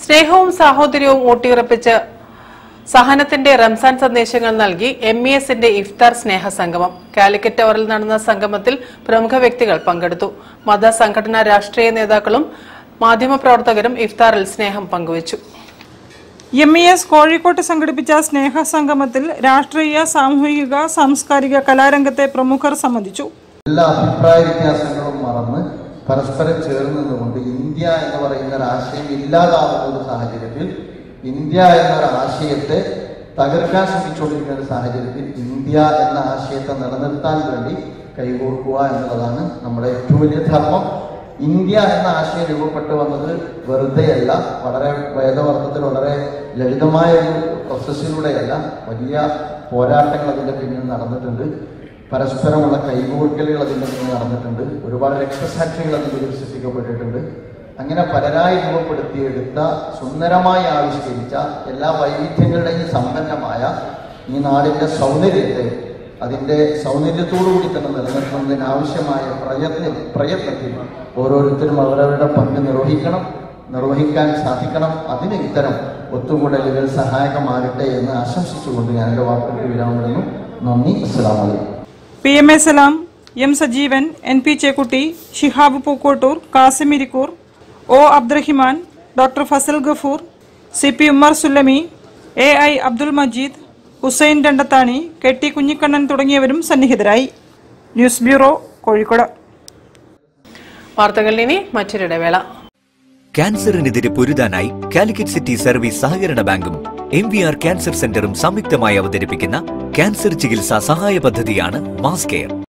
സ്നേഹവും സാഹോദര്യവും ഊട്ടിയുറപ്പിച്ച് സഹനത്തിന്റെ റംസാൻ സന്ദേശങ്ങൾ നൽകി എം ഇ എസിന്റെ ഇഫ്താർ സ്നേഹ സംഗമം കാലിക്കറ്റ് ടവറിൽ നടന്ന സംഗമത്തിൽ പ്രമുഖ വ്യക്തികൾ പങ്കെടുത്തു മത സംഘടനാ രാഷ്ട്രീയ നേതാക്കളും മാധ്യമപ്രവർത്തകരും ഇഫ്താറിൽ സ്നേഹം പങ്കുവച്ചു എം ഇ എസ് കോഴിക്കോട്ട് സംഘടിപ്പിച്ച സ്നേഹ സംഗമത്തിൽ രാഷ്ട്രീയ സാമൂഹിക സാംസ്കാരിക കലാരംഗത്തെ പ്രമുഖർ സംബന്ധിച്ചു എല്ലാ അഭിപ്രായ വ്യത്യാസങ്ങളും മറന്ന് പരസ്പരം ചേർന്ന് നിന്നുകൊണ്ട് ഇന്ത്യ എന്ന് പറയുന്ന ഒരു ആശയം ഇല്ലാതാവുന്ന ഒരു സാഹചര്യത്തിൽ ഇന്ത്യ എന്ന ഒരു ആശയത്തെ തകർക്കാൻ ശ്രമിച്ചുകൊണ്ടിരിക്കുന്ന ഒരു സാഹചര്യത്തിൽ ഇന്ത്യ എന്ന ആശയത്തെ നിലനിർത്താൻ വേണ്ടി കൈകോർക്കുക എന്നുള്ളതാണ് നമ്മുടെ ഏറ്റവും വലിയ ധർമ്മം ഇന്ത്യ എന്ന ആശയം രൂപപ്പെട്ടു വന്നത് വെറുതെയല്ല വളരെ വേദവർദ്ധത്തിൽ വളരെ ലളിതമായ ഒരു പ്രോസസ്സിലൂടെയല്ല വലിയ പോരാട്ടങ്ങൾ അതിന്റെ പിന്നിൽ നടന്നിട്ടുണ്ട് പരസ്പരമുള്ള കൈകോർക്കലുകൾ അതിൻ്റെ മുന്നിൽ നടന്നിട്ടുണ്ട് ഒരുപാട് രക്തസാക്ഷികൾ അതിൽ വികസിപ്പിക്കപ്പെട്ടിട്ടുണ്ട് അങ്ങനെ പലരായി രൂപപ്പെടുത്തിയെടുത്ത സുന്ദരമായി ആവിഷ്കരിച്ച എല്ലാ വൈവിധ്യങ്ങളുടെയും സമ്പന്നമായ ഈ നാടിൻ്റെ സൗന്ദര്യത്തെ അതിൻ്റെ സൗന്ദര്യത്തോടുകൂടി തന്നെ നിലനിർത്തുന്നതിന് ആവശ്യമായ പ്രയത്ന പ്രയത്നത്തിൽ ഓരോരുത്തരും അവരവരുടെ പങ്ക് നിർവഹിക്കണം നിർവഹിക്കാൻ സാധിക്കണം അതിന് ഇത്തരം ഒത്തുകൂടലുകൾ സഹായകമാകട്ടെ എന്ന് ആശംസിച്ചുകൊണ്ട് ഞാൻ എൻ്റെ വാക്കുകൾക്ക് വിരാമിടുന്നു നന്ദി അസ്സലാമു അലൈക്കും P M A Salam M Sajeevan N P Chekkutty Shihab Pookkottur Kasim Irikkur O Abdurahiman doctor Fazal Gafoor C P Ummer Sullami A I Abdul Majeed Hussain Randathani K T Kunhikannan തുടങ്ങിയവരും സന്നിഹിതരായി ന്യൂസ് ബ്യൂറോ കോഴിക്കോട് വാർത്തകളിൽ ഇനി മറ്റൊരിടവേള ക്യാൻസറിനെതിരെ പൊരുതാനായി കാലിക്കറ്റ് സിറ്റി സർവീസ് സഹകരണ ബാങ്കും എം വി ആർ ക്യാൻസർ സെന്ററും സംയുക്തമായി അവതരിപ്പിക്കുന്ന ക്യാൻസർ ചികിത്സാ സഹായ പദ്ധതിയാണ് മാസ് കെയർ